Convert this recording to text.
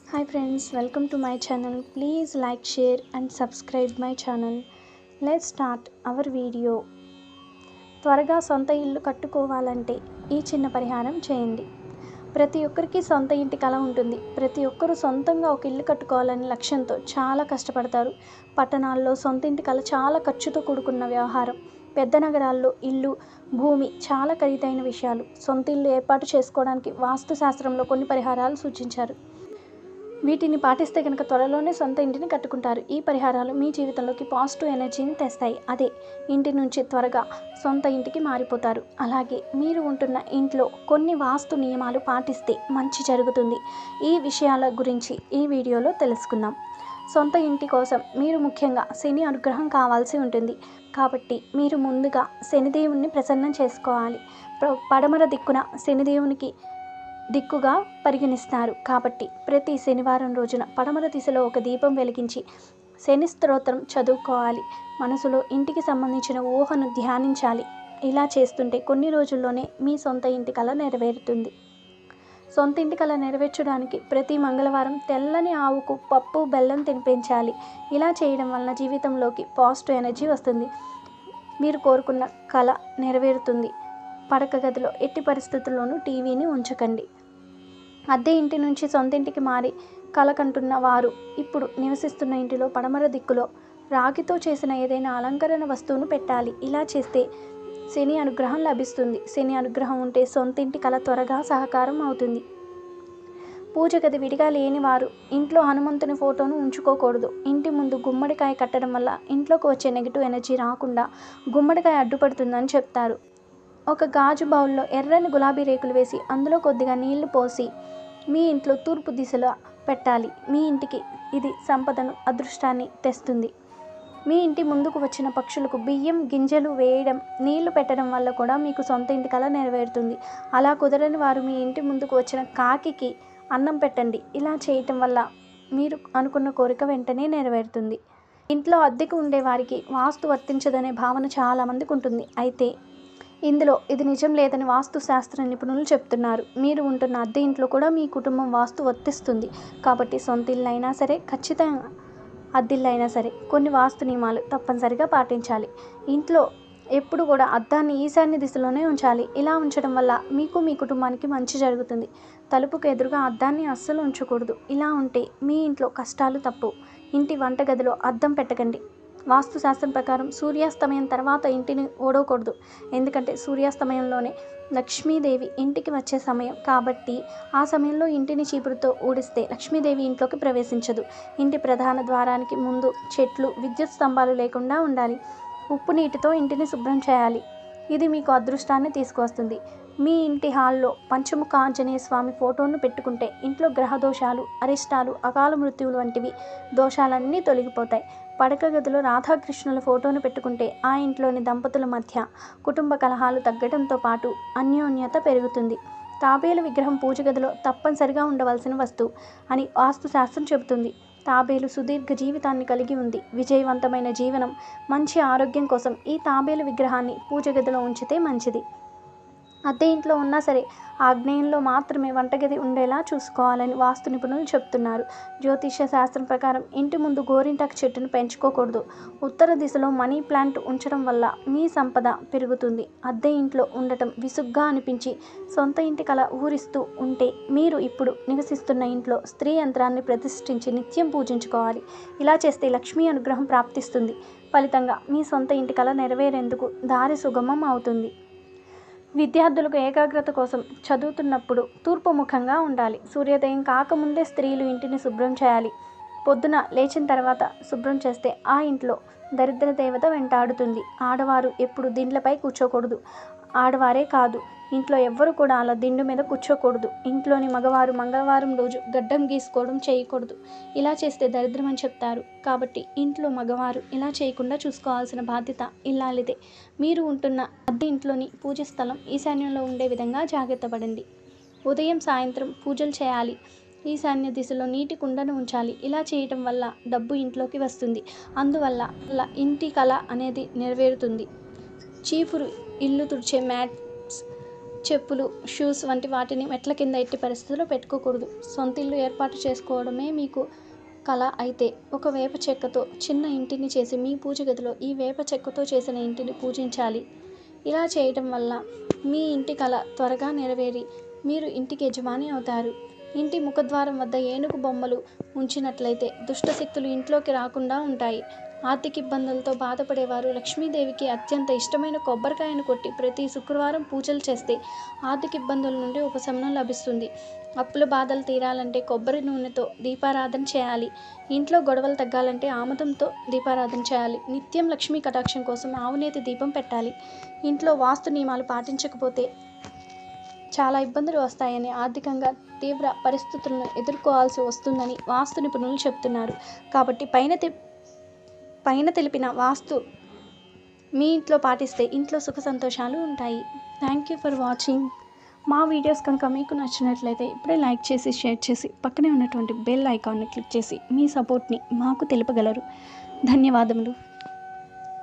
hi friends welcome to my channel please like share and subscribe my channel let start our video త్వరగా సొంత ఇల్లు కట్టుకోవాలంటే ఈ చిన్న పరిహారం చేయండి ప్రతి ఒక్కరికి సొంత ఇంటి కల ఉంటుంది ప్రతి ఒక్కరూ సొంతంగా ఒక ఇల్లు కట్టుకోవాలనే లక్ష్యంతో చాలా కష్టపడతారు పట్టణాల్లో సొంత ఇంటి కల చాలా ఖర్చుతో కూడుకున్న వ్యవహారం పెద్ద నగరాల్లో ఇల్లు భూమి చాలా ఖరీదైన విషయాలు సొంత ఇల్లు ఏర్పాటు చేసుకోవడానికి వాస్తు శాస్త్రంలో కొన్ని పరిహారాలు సూచించారు వీటిని పాటిస్తే కనుక త్వరలోనే సొంత ఇంటిని కట్టుకుంటారు ఈ పరిహారాలు మీ జీవితంలోకి పాజిటివ్ ఎనర్జీని తెస్తాయి అదే ఇంటి నుంచి త్వరగా సొంత ఇంటికి మారిపోతారు అలాగే మీరు ఉంటున్న ఇంట్లో కొన్ని వాస్తు నియమాలు పాటిస్తే మంచి జరుగుతుంది ఈ విషయాల గురించి ఈ వీడియోలో తెలుసుకుందాం సొంత ఇంటి కోసం మీరు ముఖ్యంగా శని అనుగ్రహం కావాల్సి ఉంటుంది కాబట్టి మీరు ముందుగా శనిదేవుణ్ణి ప్రసన్నం చేసుకోవాలి ప్ర- పడమర దిక్కున శనిదేవునికి దిక్కుగా పరిగణిస్తారు కాబట్టి ప్రతి శనివారం రోజున పడమర దిశలో ఒక దీపం వెలిగించి శని స్తోత్రం చదువుకోవాలి మనసులో ఇంటికి సంబంధించిన ఊహను ధ్యానించాలి ఇలా చేస్తుంటే కొన్ని రోజుల్లోనే మీ సొంత ఇంటి కల నెరవేరుతుంది సొంత ఇంటి కల నెరవేర్చడానికి ప్రతి మంగళవారం తెల్లని ఆవుకు పప్పు బెల్లం తినిపించాలి ఇలా చేయడం వలన జీవితంలోకి పాజిటివ్ ఎనర్జీ వస్తుంది మీరు కోరుకున్న కళ నెరవేరుతుంది పడక గదిలో ఎట్టి పరిస్థితుల్లోనూ టీవీని ఉంచకండి అద్దె ఇంటి నుంచి సొంత ఇంటికి మారి కలకంటున్న వారు ఇప్పుడు నివసిస్తున్న ఇంటిలో పడమర దిక్కులో రాగితో చేసిన ఏదైనా అలంకరణ వస్తువును పెట్టాలి ఇలా చేస్తే శని అనుగ్రహం లభిస్తుంది శని అనుగ్రహం ఉంటే సొంత ఇంటి కల త్వరగా సహకారం అవుతుంది పూజ గది విడిగా లేని వారు ఇంట్లో హనుమంతుని ఫోటోను ఉంచుకోకూడదు ఇంటి ముందు గుమ్మడికాయ కట్టడం వల్ల ఇంట్లోకి వచ్చే నెగిటివ్ ఎనర్జీ రాకుండా గుమ్మడికాయ అడ్డుపడుతుందని చెప్తారు ఒక గాజు బౌల్లో ఎర్రని గులాబీ రేకులు వేసి అందులో కొద్దిగా నీళ్లు పోసి మీ ఇంట్లో తూర్పు దిశలో పెట్టాలి మీ ఇంటికి ఇది సంపదను అదృష్టాన్ని తెస్తుంది మీ ఇంటి ముందుకు వచ్చిన పక్షులకు బియ్యం గింజలు వేయడం నీళ్లు పెట్టడం వల్ల కూడా మీకు సొంత ఇంటి కల నెరవేరుతుంది అలా కుదరని వారు మీ ఇంటి ముందుకు వచ్చిన కాకికి అన్నం పెట్టండి ఇలా చేయటం వల్ల మీరు అనుకున్న కోరిక వెంటనే నెరవేరుతుంది ఇంట్లో అద్దెకు ఉండే వారికి వాస్తు వర్తించదనే భావన చాలామందికి ఉంటుంది అయితే ఇందులో ఇది నిజం లేదని వాస్తు శాస్త్ర నిపుణులు చెప్తున్నారు మీరు ఉంటున్న అద్దె ఇంట్లో కూడా మీ కుటుంబం వాస్తు వర్తిస్తుంది కాబట్టి సొంత ఇల్లు అయినా సరే ఖచ్చితంగా అద్దిల్లు అయినా సరే కొన్ని వాస్తు నియమాలు తప్పనిసరిగా పాటించాలి ఇంట్లో ఎప్పుడు కూడా అద్దాన్ని ఈశాన్య దిశలోనే ఉంచాలి ఇలా ఉంచడం వల్ల మీకు మీ కుటుంబానికి మంచి జరుగుతుంది తలుపుకు ఎదురుగా అద్దాన్ని అస్సలు ఉంచకూడదు ఇలా ఉంటే మీ ఇంట్లో కష్టాలు తప్పు ఇంటి వంటగదిలో అద్దం పెట్టకండి వాస్తు శాస్త్రం ప్రకారం సూర్యాస్తమయం తర్వాత ఇంటిని ఓడకూడదు ఎందుకంటే సూర్యాస్తమయంలోనే లక్ష్మీదేవి ఇంటికి వచ్చే సమయం కాబట్టి ఆ సమయంలో ఇంటిని చీపురుతో ఊడిస్తే లక్ష్మీదేవి ఇంట్లోకి ప్రవేశించదు ఇంటి ప్రధాన ద్వారానికి ముందు చెట్లు విద్యుత్ స్తంభాలు లేకుండా ఉండాలి ఉప్పు నీటితో ఇంటిని శుభ్రం చేయాలి ఇది మీకు అదృష్టాన్ని తీసుకువస్తుంది మీ ఇంటి హాల్లో పంచముఖ ఆంజనేయ స్వామి ఫోటోను పెట్టుకుంటే ఇంట్లో గ్రహ దోషాలు అరిష్టాలు అకాల మృత్యువులు వంటివి దోషాలన్నీ తొలగిపోతాయి పడక గదిలో రాధాకృష్ణుల ఫోటోను పెట్టుకుంటే ఆ ఇంట్లోని దంపతుల మధ్య కుటుంబ కలహాలు తగ్గడంతో పాటు అన్యోన్యత పెరుగుతుంది తాబేలు విగ్రహం పూజ గదిలో తప్పనిసరిగా ఉండవలసిన వస్తువు అని వాస్తు శాస్త్రం చెబుతుంది తాబేలు సుదీర్ఘ జీవితాన్ని కలిగి ఉంది విజయవంతమైన జీవనం మంచి ఆరోగ్యం కోసం ఈ తాబేలు విగ్రహాన్ని పూజ గదిలో ఉంచితే మంచిది అద్దె ఇంట్లో ఉన్నా సరే ఆగ్నేయంలో మాత్రమే వంటగది ఉండేలా చూసుకోవాలని వాస్తు నిపుణులు చెప్తున్నారు జ్యోతిష్య శాస్త్రం ప్రకారం ఇంటి ముందు గోరింటాకు చెట్టును పెంచుకోకూడదు ఉత్తర దిశలో మనీ ప్లాంట్ ఉంచడం వల్ల మీ సంపద పెరుగుతుంది అద్దె ఇంట్లో ఉండటం విసుగ్గా అనిపించి సొంత ఇంటి కల ఊరిస్తూ ఉంటే మీరు ఇప్పుడు నివసిస్తున్న ఇంట్లో స్త్రీ యంత్రాన్ని ప్రతిష్ఠించి నిత్యం పూజించుకోవాలి ఇలా చేస్తే లక్ష్మీ అనుగ్రహం ప్రాప్తిస్తుంది ఫలితంగా మీ సొంత ఇంటి కల నెరవేరేందుకు దారి సుగమం అవుతుంది విద్యార్థులకు ఏకాగ్రత కోసం చదువుతున్నప్పుడు తూర్పు ముఖంగా ఉండాలి సూర్యోదయం కాకముందే స్త్రీలు ఇంటిని శుభ్రం చేయాలి పొద్దున లేచిన తర్వాత శుభ్రం చేస్తే ఆ ఇంట్లో దరిద్ర దేవత వెంటాడుతుంది ఆడవారు ఎప్పుడు దిండ్లపై కూర్చోకూడదు ఆడవారే కాదు ఇంట్లో ఎవ్వరు కూడా అలా దిండు మీద కూర్చోకూడదు ఇంట్లోని మగవారు మంగళవారం రోజు గడ్డం గీసుకోవడం చేయకూడదు ఇలా చేస్తే దరిద్రం అని చెప్తారు కాబట్టి ఇంట్లో మగవారు ఇలా చేయకుండా చూసుకోవాల్సిన బాధ్యత ఇల్లాలిదే మీరు ఉంటున్న అద్దె ఇంట్లోని పూజ స్థలం ఈశాన్యంలో ఉండే విధంగా జాగ్రత్త పడండి ఉదయం సాయంత్రం పూజలు చేయాలి ఈశాన్య దిశలో నీటి కుండను ఉంచాలి ఇలా చేయటం వల్ల డబ్బు ఇంట్లోకి వస్తుంది అందువల్ల ల- ఇంటి కళ అనేది నెరవేరుతుంది చీపురు ఇల్లు తుడిచే మ్యాట్స్ చెప్పులు షూస్ వంటి వాటిని మెట్ల కింద ఎట్టి పరిస్థితుల్లో పెట్టుకోకూడదు సొంత ఇల్లు ఏర్పాటు చేసుకోవడమే మీకు కళ అయితే ఒక వేప చెక్కతో చిన్న ఇంటిని చేసి మీ పూజ గదిలో ఈ వేప చెక్కతో చేసిన ఇంటిని పూజించాలి ఇలా చేయటం వల్ల మీ ఇంటి కళ త్వరగా నెరవేరి మీరు ఇంటికి యజమాని అవుతారు ఇంటి ముఖద్వారం వద్ద ఏనుగు బొమ్మలు ఉంచినట్లయితే దుష్టశక్తులు ఇంట్లోకి రాకుండా ఉంటాయి ఆర్థిక ఇబ్బందులతో బాధపడేవారు లక్ష్మీదేవికి అత్యంత ఇష్టమైన కొబ్బరికాయను కొట్టి ప్రతి శుక్రవారం పూజలు చేస్తే ఆర్థిక ఇబ్బందుల నుండి ఉపశమనం లభిస్తుంది అప్పుల బాధలు తీరాలంటే కొబ్బరి నూనెతో దీపారాధన చేయాలి ఇంట్లో గొడవలు తగ్గాలంటే ఆముదంతో దీపారాధన చేయాలి నిత్యం లక్ష్మీ కటాక్షం కోసం ఆవునేతి దీపం పెట్టాలి ఇంట్లో వాస్తు నియమాలు పాటించకపోతే చాలా ఇబ్బందులు వస్తాయని ఆర్థికంగా తీవ్ర పరిస్థితులను ఎదుర్కోవాల్సి వస్తుందని వాస్తు నిపుణులు చెప్తున్నారు కాబట్టి పైన తె పైన తెలిపిన వాస్తు మీ ఇంట్లో పాటిస్తే ఇంట్లో సుఖ సంతోషాలు ఉంటాయి థ్యాంక్ యూ ఫర్ వాచింగ్ మా వీడియోస్ కనుక మీకు నచ్చినట్లయితే ఇప్పుడే లైక్ చేసి షేర్ చేసి పక్కనే ఉన్నటువంటి బెల్ ఐకాన్ని క్లిక్ చేసి మీ సపోర్ట్ని మాకు తెలుపగలరు ధన్యవాదములు